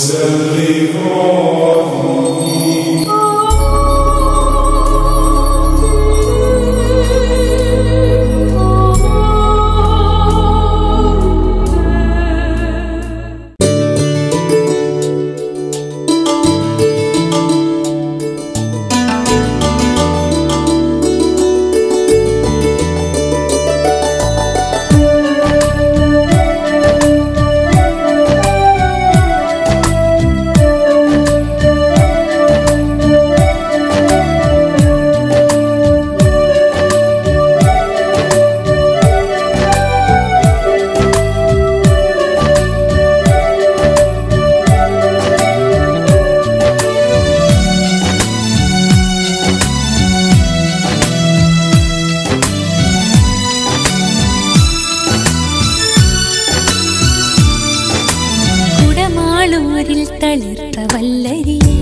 കുടമാളൂരിൽ തളിർത്ത വല്ലരിയേ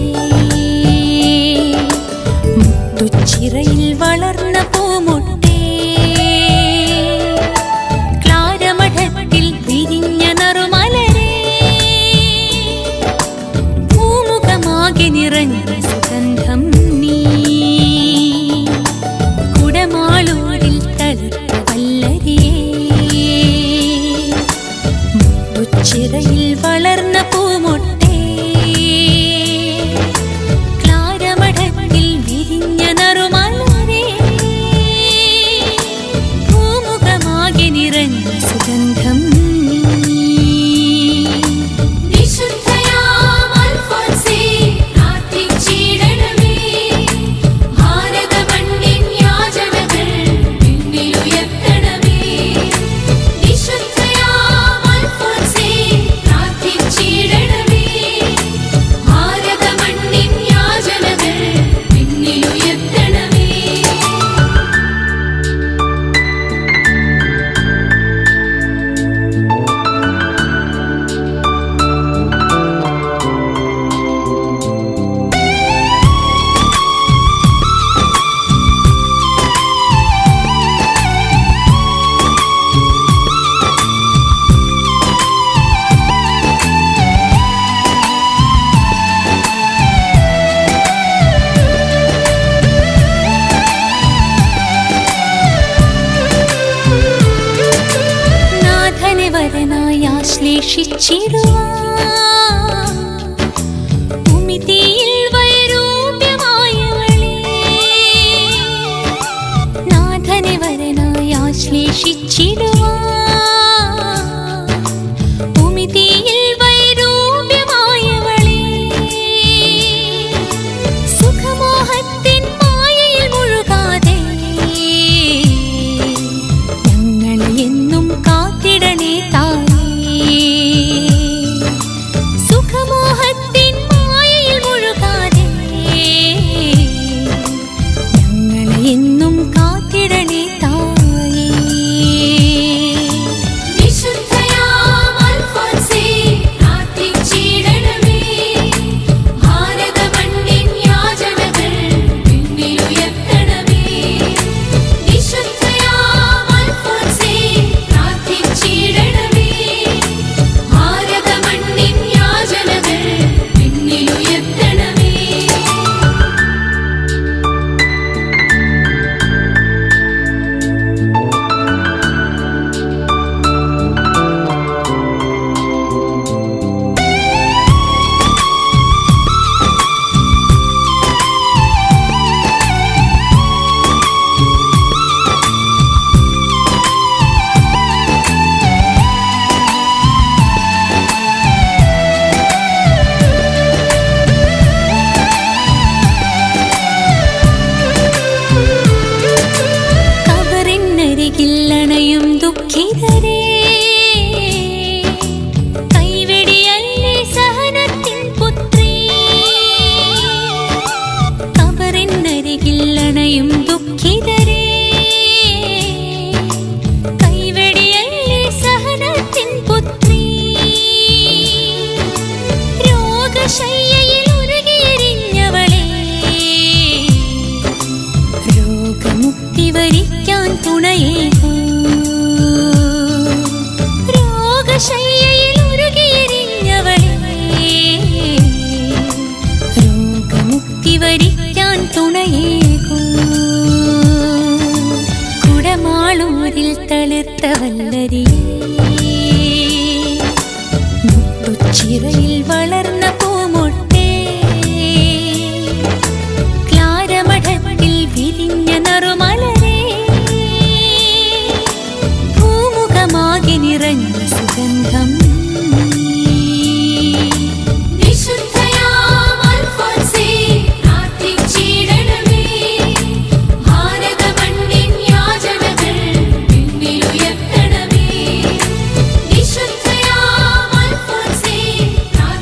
മുത്തുച്ചിറയിൽ വളർന്ന പൂമുട്ടേ ക്ലാരമഠത്തിൽ വിരിഞ്ഞ നറുമലരേ പൂമുഖമാകെ നിറഞ്ഞ സുഗന്ധം നീ കുടമാളൂരിൽ തളിർത്ത വല്ലരിയേ ഉച്ചിറയിൽ വളർന്ന പൂമൊട്ടേ ക്ലാരമഠത്തിൽ വിരിഞ്ഞ നറുമലരേ ഭൂമുഖമാകെ നിറഞ്ഞ സുഗന്ധം നീ വിശുദ്ധയാമൽഫോൻസേ പ്രാർത്ഥിച്ചിടണമേ ഭാരതമണ്ണിൻ യാചനകൾ പിന്നിലുയർത്തണമേ വിശുദ്ധയാമൽഫോൻസേ പ്രാർത്ഥിച്ചിടണമേ ഭാരതമണ്ണിൻ യാചനകൾ പിന്നിലുയർത്തണമേ നാഥനെ വരനായി ആശ്ലേഷിച്ചിടുവാൻ ഭൂമിതിയിൽ വൈരൂപ്യമായവളേ നാഥനെ വരനായി ആശ്ലേഷിച്ചിടുവാൻ ഭൂമിതിയിൽ വൈരൂപ്യമായവളേ സുഖമോഹത്തിൻ മായയിൽ മുഴുകാതെ ഞങ്ങളെ എന്നും കാത്തിടണേ താനേ സുഖ ചിറയിൽ വളർന്ന പൂമൊട്ടേ ക്ലാരമഠത്തിൽ വിരിഞ്ഞ നറുമലരേ ഭൂമുഖമാകെ നിറഞ്ഞ സുഗന്ധം വിശുദ്ധയാം അൽഫോൻസേ പ്രാർത്ഥിച്ചിടണമേ ഭാരതമണ്ണിൻ യാചനകൾ പിന്നിലുയർത്തണമേ വിശുദ്ധയാം അൽഫോൻസേ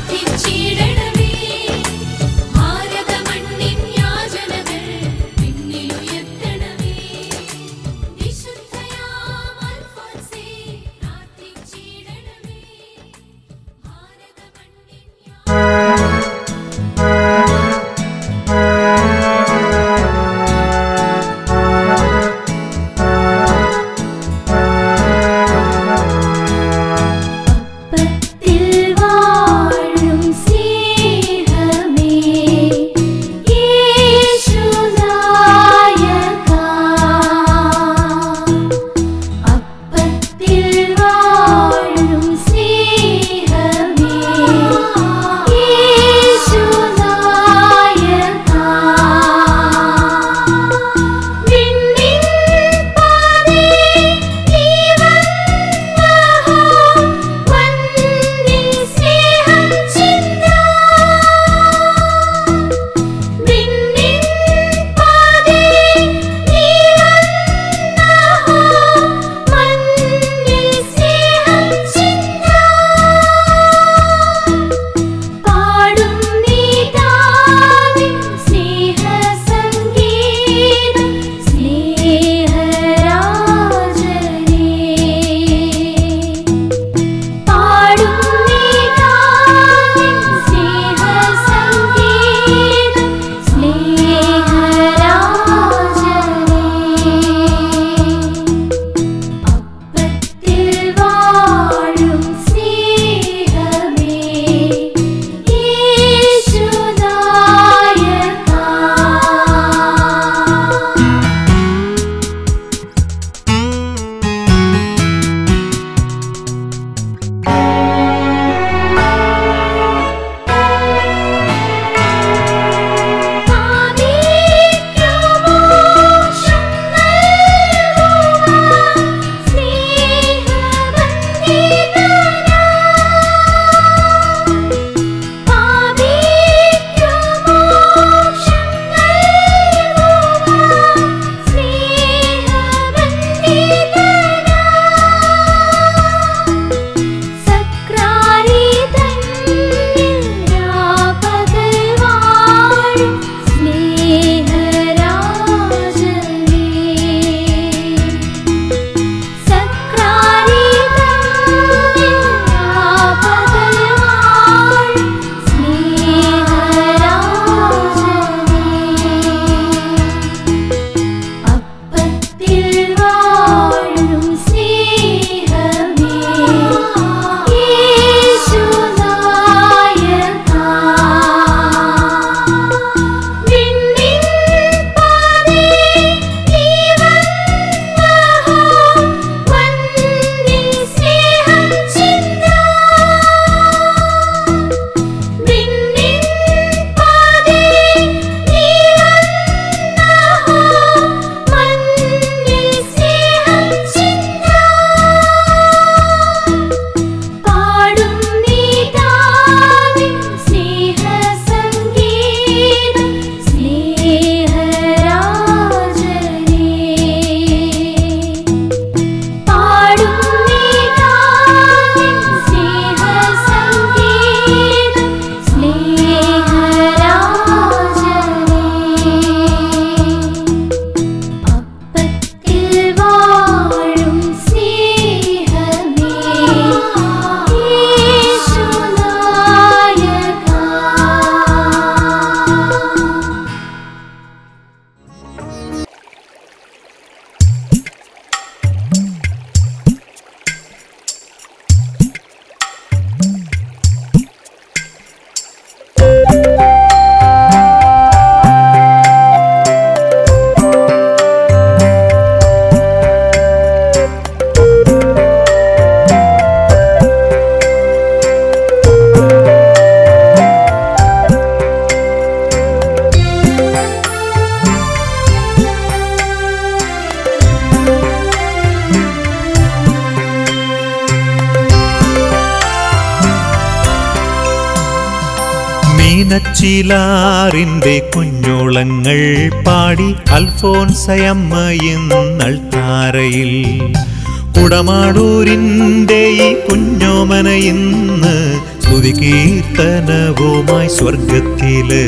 മീനച്ചിലാറിന്റെ കുഞ്ഞോളങ്ങൾ പാടി അൽഫോൻസയമ്മയിന്നൾ താരയിൽ കുടമാടൂരിന്റെ ഈ കുഞ്ഞോമന ഇന്ന് സ്തുതി കീർത്തനവുമായി സ്വർഗത്തില്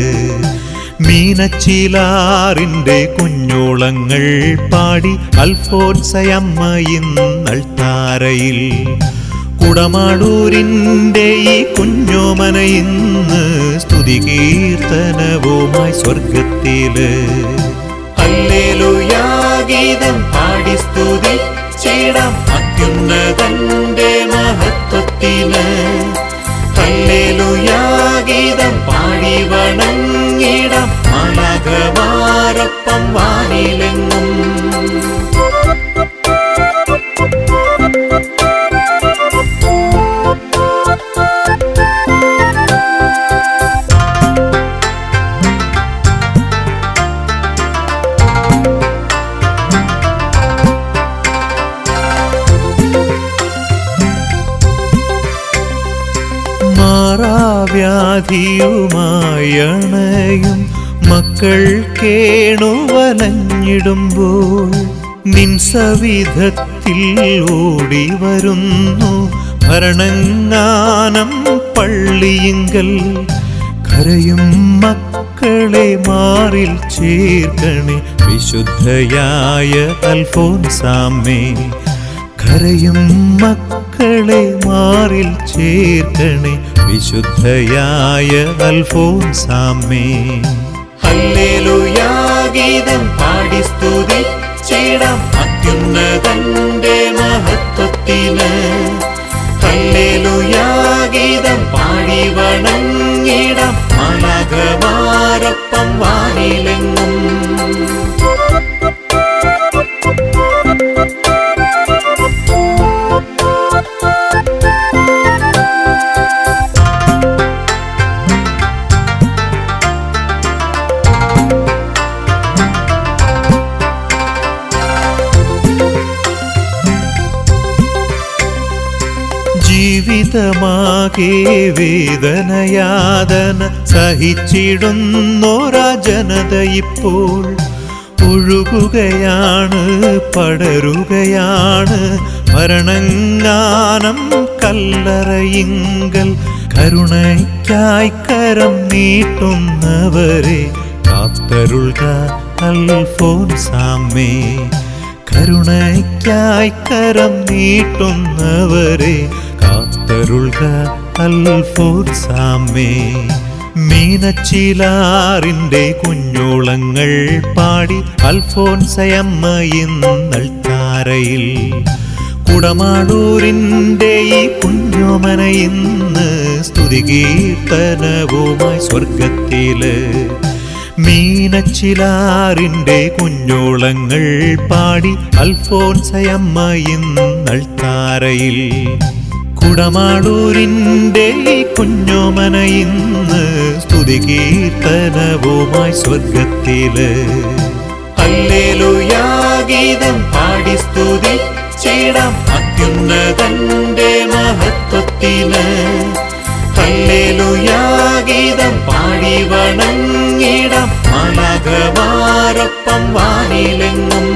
മീനച്ചിലാറിന്റെ കുഞ്ഞോളങ്ങൾ പാടി അൽഫോൻസയമ്മയിന്നൾ താരയിൽ കുടമാടൂരിന്റെ ഈ കുഞ്ഞോമന ഇന്ന് സ്തുതി കീർത്തനവുമായി സ്വർഗത്തില് അല്ലേലുയാഗീതം പാടി സ്തുതി ചേടാം അത്യുന്നതന്റെ മഹത്വത്തിന് അല്ലേലുയാഗീതം പാടി വണങ്ങിടാം മാലാകമാരൊപ്പം വാനിലെങ്ങും മാറാവ്യാധിയുമായണയും മക്കൾ കേണുവലഞ്ഞിടുമ്പോൾ നിൻ സവിധത്തിൽ ഓടി വരുന്നു ഭരണങ്ങാനം പള്ളിയിങ്കൽ കരയും മക്കളെ മാറിൽ ചേർക്കണേ വിശുദ്ധയായ അൽഫോൻസാമേ കരയും മക്കളെ മാറിൽ ചേർക്കണേ വിശുദ്ധയായ അൽഫോൻസാമേ ഹല്ലേലൂയാഗീതം പാടി സ്തുതി ചേടാം അത്യുന്നതന്റെ മഹത്വത്തിന് ഹല്ലേലൂയാഗീതം പാടി വണങ്ങിടാം മാലാകമാരൊപ്പം വാനിലെങ്ങും ജീവിതമാകെ വേദനയാതന സഹിച്ചിടുന്നോരാ ജനത ഇപ്പോൾ ഒഴുകുകയാണ് പടരുകയാണ് മരണങ്ങാനം കല്ലറയിങ്കൽ കരുണയ്ക്കായി കരം നീട്ടുന്നവരെ കാത്തരുൾക അൽഫോൻസാമേ കരുണയ്ക്കായി കരം നീട്ടുന്നവരെ കാത്തരുൾക അൽഫോൻസാമേ മീനച്ചിലാറിന്റെ കുഞ്ഞോളങ്ങൾ പാടി അൽഫോൻസയമ്മയിന്നൾ താരയിൽ കുടമാടൂരിന്റെ ഈ കുഞ്ഞോമന ഇന്ന് സ്തുതി കീർത്തനവുമായി സ്വർഗത്തില് മീനച്ചിലാറിന്റെ കുഞ്ഞോളങ്ങൾ പാടി അൽഫോൻസയമ്മയിന്നൾ താരയിൽ കുടമാടൂരിന്റെ ഈ കുഞ്ഞോമന ഇന്ന് സ്തുതി കീർത്തനവുമായി സ്വർഗത്തില് അല്ലേലുയാഗീതം പാടി സ്തുതി ചേടാം അത്യുന്നതന്റെ മഹത്വത്തിന് ഹല്ലേലൂയാഗീതം പാടി വണങ്ങിടാം മാലാകമാരൊപ്പം വാനിലെങ്ങും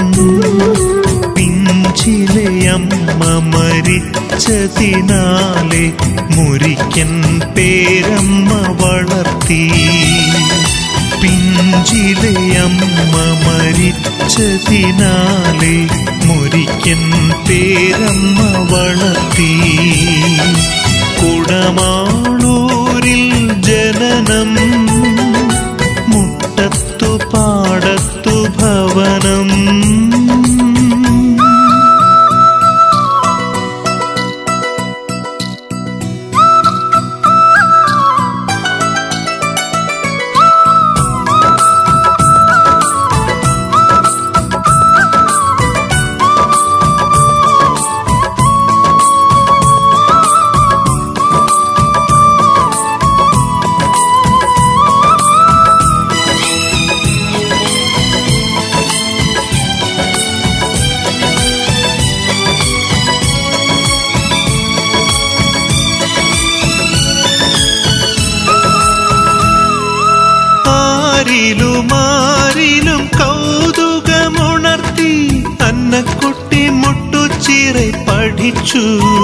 പിഞ്ചിലെ അമ്മ മരിച്ചതിനാലെ മുരിക്കൻ പേരമ്മ വളർത്തി പിഞ്ചിലെ അമ്മ മരിച്ചതിനാലെ മുരിക്കൻ പേരമ്മ വളർത്തി കുടമാളൂരിൽ ജനനം മുട്ടത്തു പാടത്തു ഭവനം ആരിലുമാരിലും കൗതുകമുണർത്തി അന്നക്കുട്ടി മുട്ടുച്ചിറെ പഠിച്ചു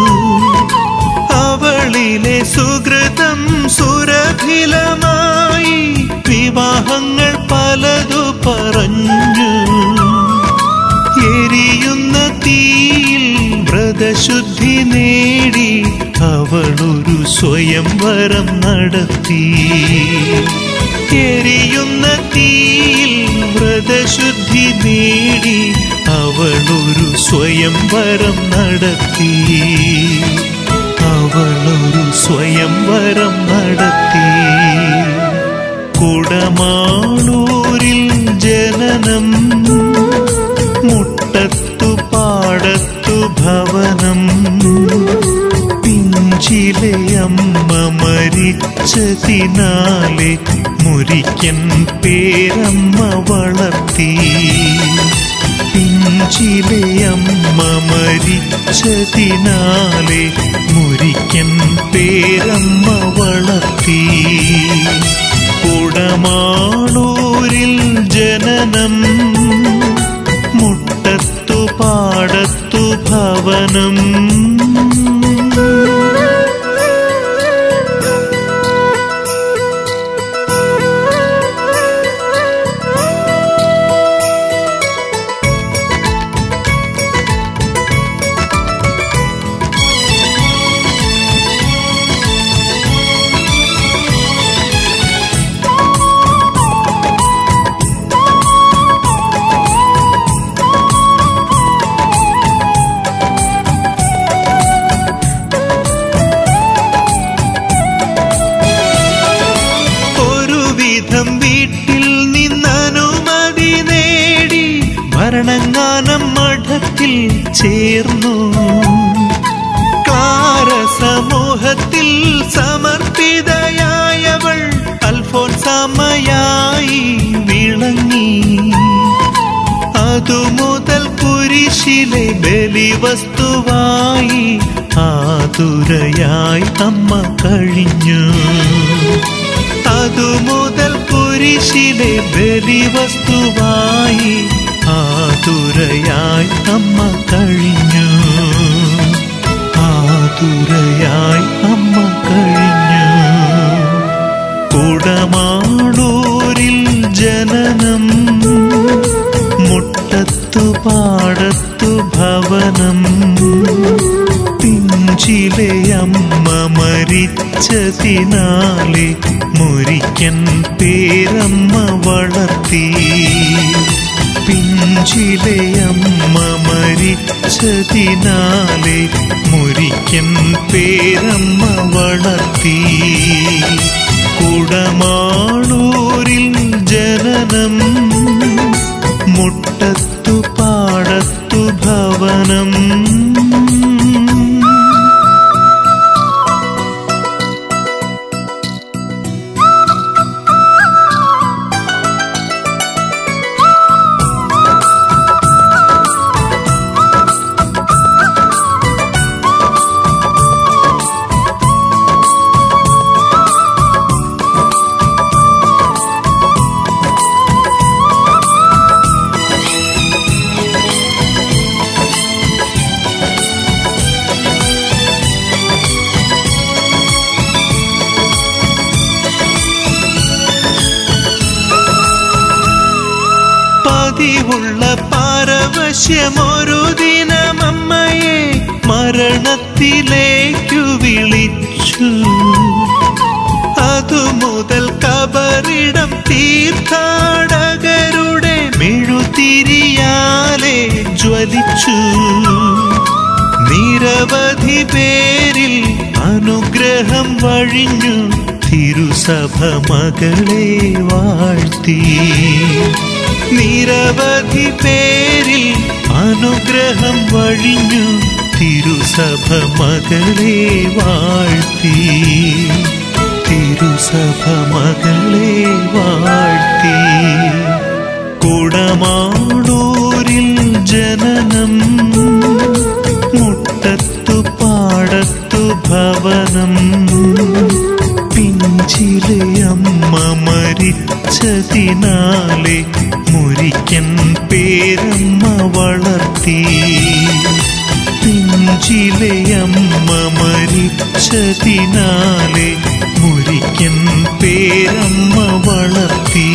അവളിലെ സുഹൃതം സുരഭിലമായി വിവാഹങ്ങൾ പലതു പറഞ്ഞു എരിയുന്ന തീയിൽ വ്രതശുദ്ധി നേടി അവളൊരു സ്വയംവരം നടത്തി എരിയുന്ന തീയിൽ വ്രതശുദ്ധി നേടി അവളൊരു സ്വയംവരം നടത്തി അവളൊരു സ്വയംവരം നടത്തി കുടമാളൂരിൽ ജനനം മുട്ടത്തു പാടത്തു ഭവനം പിഞ്ചിലെ അമ്മ മരിച്ചതിനാലെ മുരിക്കൻ പേരമ്മ വളർത്തി പിഞ്ചിലെ അമ്മ മരിച്ചതിനാലെ മുരിക്കൻ പേരമ്മ വളർത്തി കുടമാളൂരിൽ ജനനം മുട്ടത്തു പാടത്തു ഭവനം ഒരു വിധം വീട്ടിൽ നിന്നനുമതി നേടി ഭരണങ്ങാനം മഠത്തിൽ ചേർന്നു ക്ലാര സമൂഹത്തിൽ സമർപ്പിതയായവൾ അൽഫോൻസാമയായി വിളങ്ങി അതു മുതൽ കുരിശിലെ ബലിവസ്തുവായി ആതുരയായി അമ്മ കഴിഞ്ഞു അതു മുതൽ കുരിശിലെ ബലിവസ്തുവായി ആതുരയായി അമ്മ കഴിഞ്ഞു ആതുരയായി അമ്മ കഴിഞ്ഞു കുടമാളൂരിൽ ജനനം മുട്ടത്തു പാടത്തു ഭവനം പിഞ്ചിലെ അമ്മ മരിച്ചതിനാലെ മുരിക്കൻ പേരമ്മ വളർത്തി പിഞ്ചിലെ അമ്മ മരിച്ചതിനാലെ മുരിക്കൻ പേരമ്മ വളർത്തി കുടമാളൂരിൽ ജനനം മുട്ടത്തു പാടത്തു ഭവനം പതിവുള്ള പാരവശ്യമൊരു ദിനമമ്മയെ മരണത്തിലേക്കു വിളിച്ചു അതു മുതൽ കബറിടം തീർത്ഥാടകരുടെ മെഴുതിരിയാലെ ജ്വലിച്ചു നിരവധി പേരിൽ അനുഗ്രഹം വഴിഞ്ഞു തിരുസഭ മകളെ വാഴ്ത്തി നിരവധി പേരിൽ അനുഗ്രഹം വഴിഞ്ഞു തിരുസഭ മകളെ വാഴ്ത്തി തിരുസഭ മകളെ വാഴ്ത്തി കുടമാടൂരിൽ ജനനം മുട്ടത്തു പാടത്തു ഭവനം പിഞ്ചിലെ അമ്മ മരിച്ചതിനാലെ മുരിക്കൻ പേരമ്മ വളർത്തി പിഞ്ചിലെ അമ്മ മരിച്ചതിനാലെ മുരിക്കൻ പേരമ്മ വളർത്തി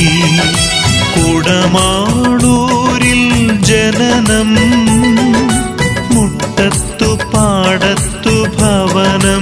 കുടമാടൂരിൽ ജനനം മുട്ടത്തു പാടത്തു ഭവനം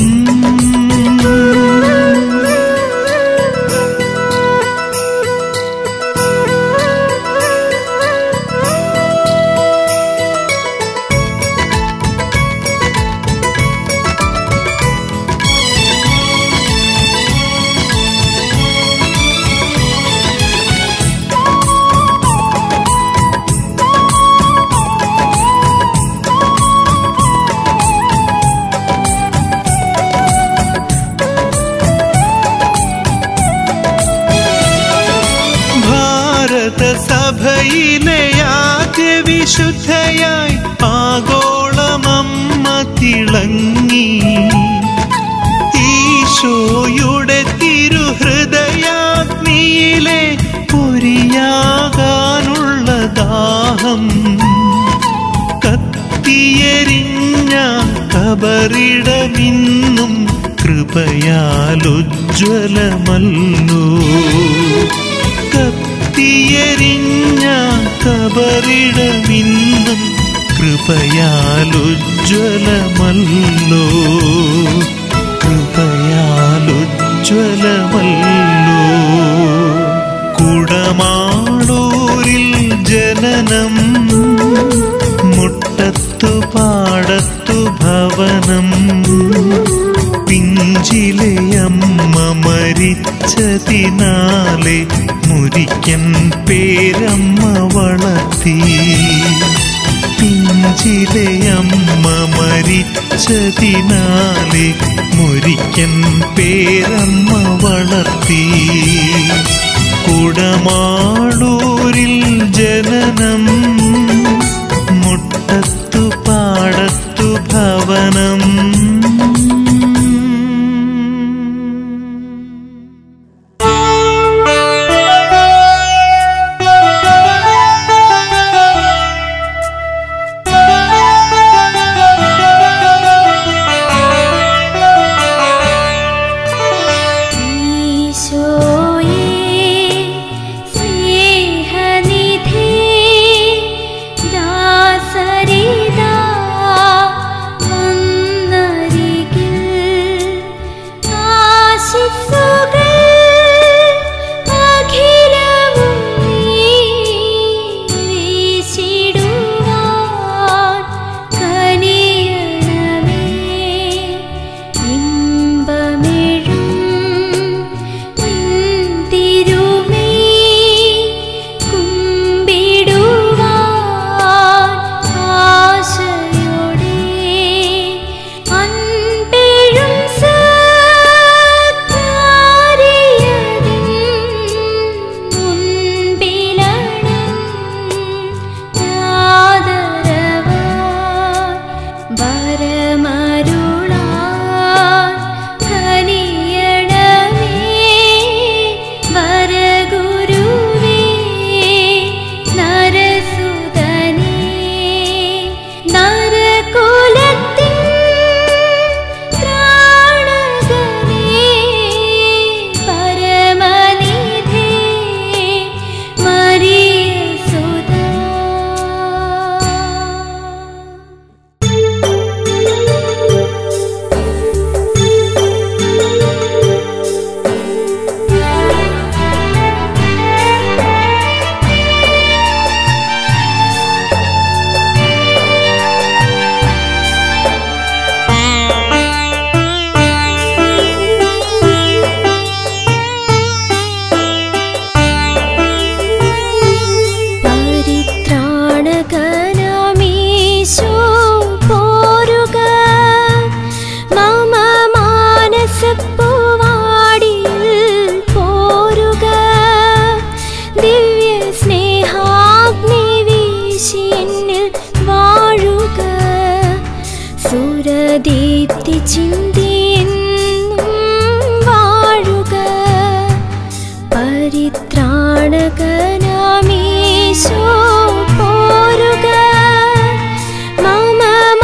ഭാരതസഭയിലെ ആദ്യ വിശുദ്ധയായി ആഗോളമമ്മ തിളങ്ങി ഈശോയുടെ തിരുഹൃദയാഗ്നിയിലെ പൊരിയാകാനുള്ള ദാഹം കത്തിയെരിഞ്ഞ കബറിടമിന്നും കൃപയാലുജ്വലമല്ലോ കത്തിയെരിഞ്ഞ കബറിടമിന്നും കൃപയാലുജ്വലമല്ലോ കൃപയാലുജ്വലമല്ലോ കുടമാടൂരിൽ ജനനം മുട്ടത്തു പാടത്തു ഭവനം പിഞ്ചിലെ അമ്മ മരിച്ചതിനാലെ മുരിക്കൻ പേരമ്മ വളർത്തി പിഞ്ചിലെ അമ്മ മരിച്ചതിനാലെ മുരിക്കൻ പേരമ്മ വളർത്തി കുടമാടൂരിൽ ജനനം മുട്ടത്തു പാടത്തു ഭവനം ഈശോയേ സ്നേഹനിധി ചിന്തിയെന്നും വാഴുക പരിത്രാണകനാമീശോ പോരുക മമ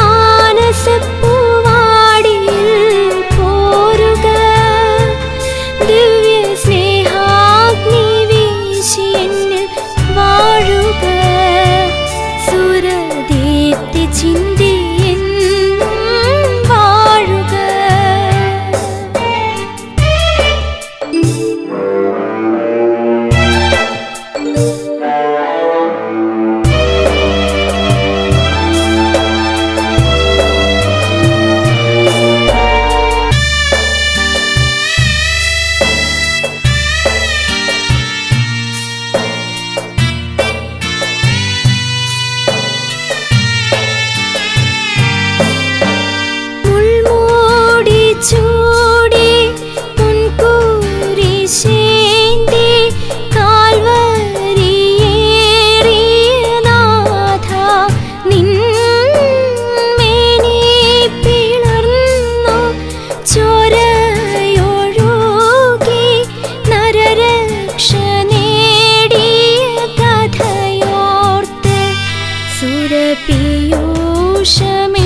മാനസപ്പൂവാടിയിൽ പോരുക ദിവ്യ സ്നേഹാഗ്നി വീശി എന്നിൽ വാഴുക സുരദീപ്തി ചിന്തി എന്നും വാഴുക മുൾമൂടി ചൂടി മുൻകൂരിശേന്തി കാൽവരിയേറിയ നാഥ നിന്മേനി പിളർന്നു ചോരയൊഴുകി നരരക്ഷ നേടിയ കഥയോർത്ത് സുരപീയൂഷമേ